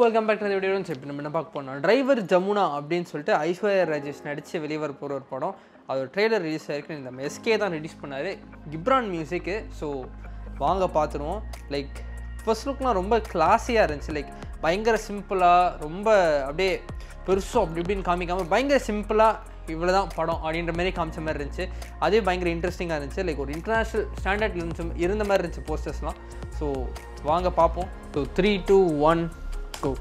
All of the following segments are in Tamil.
வெல்கம் பேக் டு வீடியோ இப்போ நம்ம என்ன பார்க்க போனோம் டிரைவர் ஜமுனா அப்படின்னு சொல்லிட்டு ஐஸ்வர்யா ராஜேஷ் நடித்து வெளியே வர போகிற ஒரு படம் அது ட்ரெய்லர் ரிலீஸ் ஆயிருக்கு இந்த எஸ்கே தான் ரிலீஸ் பண்ணார் கிப்ரான் மியூசிக்கு ஸோ வாங்க பார்த்துருவோம் லைக் ஃபர்ஸ்ட் லுக்லாம் ரொம்ப கிளாஸியாக இருந்துச்சு லைக் பயங்கர சிம்பிளாக ரொம்ப அப்படியே பெருசும் அப்படி இப்படின்னு காமிக்காமல் பயங்கர சிம்பிளாக இவ்வளோ தான் படம் அப்படின்ற மாதிரி காமிச்ச மாதிரி இருந்துச்சு அதே பயங்கர இன்ட்ரெஸ்டிங்காக இருந்துச்சு லைக் ஒரு இன்டர்நேஷ்னல் ஸ்டாண்டர்ட் இருந்துச்சு இருந்த மாதிரி இருந்துச்சு போஸ்டர்ஸ்லாம் ஸோ வாங்க பார்ப்போம் so three two one go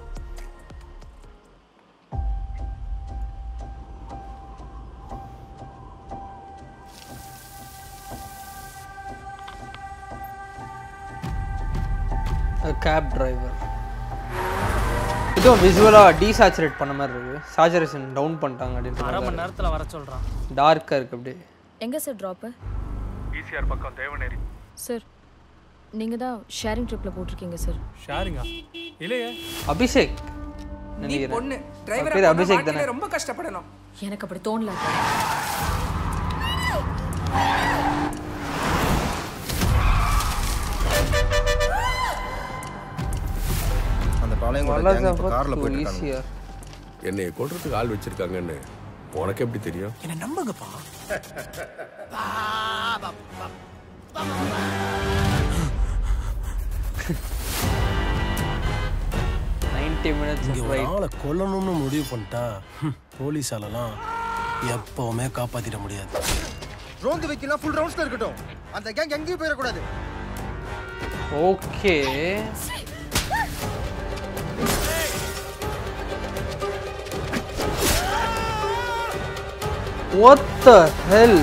cab driver இதுவும் விசுவலாக டீசாச்சுரேட் பண்ண மாதிரி இருக்குது சாச்சுரேஷன் டவுன் பண்ணிட்டாங்க அப்படின்ற அரை மாதிரி மணி நேரத்தில் வர சொல்கிறான் டார்க்காக இருக்குது அப்படியே எங்கே சார் ட்ராப்பு ஈசிஆர் பக்கம் தேவநேரி சார் நீங்கள் தான் ஷேரிங் ட்ரிப்பில் போட்டிருக்கீங்க சார் ஷேரிங்கா இல்லையே அபிஷேக் நீ நினைக்கிறேன் பொண்ணு அவர் டிரைவர் பேர் அபிஷேக் தானே ரொம்ப கஷ்டப்படணும் எனக்கு அப்படி தோணல அந்த பாளையம் கூட gang இப்ப கார்ல போயிட்டு இருக்காங்க ஈஸியாக என்னை கொல்றதுக்கு ஆள் வச்சிருக்காங்கன்னு உனக்கு எப்படி தெரியும் என்ன நம்புங்கப்பா நைன்டி மினிட்ஸ் இங்க ஒரு ரைட் ஆளை கொல்லணும்னு முடிவு பண்ணிட்டா ஹம், போலீஸாலலாம் எப்பவுமே காப்பாத்திட முடியாது ரோந்து வைக்கலாம் ஃபுல் ரவுண்ட்ஸ்ல இருக்கட்டும் அந்த கேங் எங்கேயும் போயிடக்கூடாது ஓகே What the hell?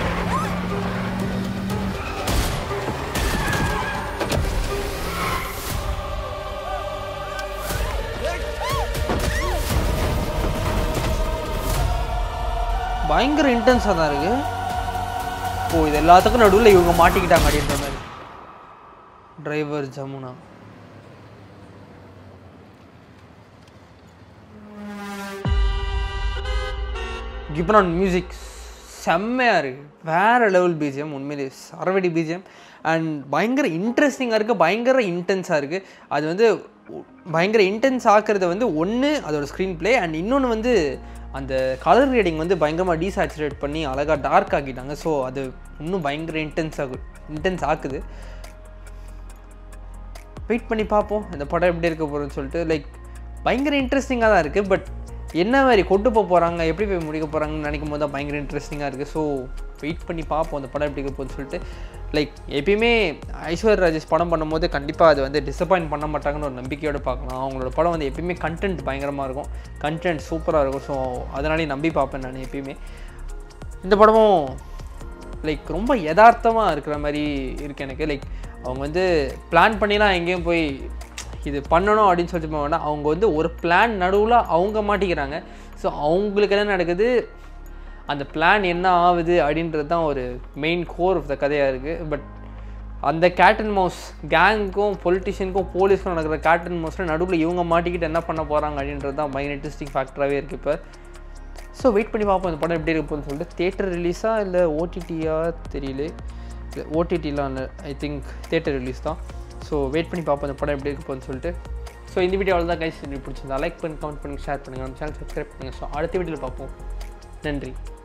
பயங்கர இன்டென்ஸாக தான் இருக்கு ஓ இது எல்லாத்துக்கும் நடுவில் இவங்க மாட்டிக்கிட்டாங்க அப்படின்ற மாதிரி டிரைவர் ஜமுனா கிப்ரான் மியூசிக் செம்மையாக இருக்குது வேறு லெவல் பிஜிஎம் உண்மையிலே சரவெடி பிஜிஎம் அண்ட் பயங்கர இன்ட்ரெஸ்டிங்காக இருக்குது பயங்கர இன்டென்ஸாக இருக்குது அது வந்து ஒ- பயங்கர இன்டென்ஸ் ஆக்குறது வந்து ஒன்று அதோட ஸ்க்ரீன் ப்ளே அண்ட் இன்னொன்று வந்து அந்த கலர் ரேடிங் வந்து பயங்கரமாக டீசாச்சுரேட் பண்ணி அழகாக டார்க் ஆக்கிட்டாங்க ஸோ அது இன்னும் பயங்கர இன்டென்ஸ் ஆகு இன்டென்ஸ் ஆக்குது வெயிட் பண்ணி பார்ப்போம் இந்த படம் எப்படி இருக்க போகிறோன்னு சொல்லிட்டு லைக் பயங்கர இன்ட்ரெஸ்டிங்காக தான் இருக்குது பட் என்ன மாதிரி கொண்டு போக போகிறாங்க எப்படி போய் முடிக்க போகிறாங்கன்னு நினைக்கும் போது தான் பயங்கர இன்ட்ரெஸ்டிங்காக இருக்குது ஸோ வெயிட் பண்ணி பார்ப்போம் அந்த படம் எப்படி இருக்க போகுதுன்னு சொல்லிட்டு லைக் எப்பயுமே ஐஸ்வர்யா ராஜேஷ் படம் பண்ணும்போது கண்டிப்பாக அது வந்து டிசப்பாயின்ட் பண்ண மாட்டாங்கன்னு ஒரு நம்பிக்கையோடு பார்க்கலாம் அவங்களோட படம் வந்து எப்பயுமே கண்டென்ட் பயங்கரமாக இருக்கும் கண்டென்ட் சூப்பராக இருக்கும் ஸோ அதனாலே நம்பி பார்ப்பேன் நான் எப்பயுமே இந்த படமும் லைக் ரொம்ப யதார்த்தமாக இருக்கிற மாதிரி இருக்கு எனக்கு லைக் அவங்க வந்து பிளான் பண்ணிலாம் எங்கேயும் போய் இது பண்ணணும் அப்படின்னு சொல்லிட்டு போக வேண்டாம் அவங்க வந்து ஒரு பிளான் நடுவில் அவங்க மாட்டிக்கிறாங்க ஸோ அவங்களுக்கு என்ன நடக்குது அந்த பிளான் என்ன ஆகுது அப்படின்றது தான் ஒரு மெயின் கோர் ஆஃப் த கதையாக இருக்குது பட் அந்த கேட் அண்ட் மவுஸ் கேங்க்கும் பொலிட்டிஷியனுக்கும் போலீஸ்க்கும் நடக்கிற கேட் அண்ட் மவுஸில் நடுவில் இவங்க மாட்டிக்கிட்டு என்ன பண்ண போகிறாங்க அப்படின்றது தான் பயங்கர இன்ட்ரெஸ்டிங் ஃபேக்டராகவே இருக்குது இப்போ ஸோ வெயிட் பண்ணி பார்ப்போம் இந்த படம் எப்படி இருக்க போகுதுன்னு சொல்லிட்டு தேட்டர் ரிலீஸா இல்லை ஓடிடியா தெரியல இல்லை ஓடிடிலாம் இல்லை ஐ திங்க் தேட்டர் ரிலீஸ் தான் ஸோ வெயிட் பண்ணி பார்ப்போம் இந்த படம் எப்படி இருக்க போகுதுன்னு சொல்லிட்டு ஸோ இந்த வீடியோ தான் கைஸ் பிடிச்சிருந்தா லைக் பண்ணி கமெண்ட் பண்ணி ஷேர் பண்ணுங்கள் நம்ம சேனல் சப்ஸ்கிரைப் பண்ணுங்கள் ஸோ அடுத்த வீடியோவில் பார்ப்போம் நன்றி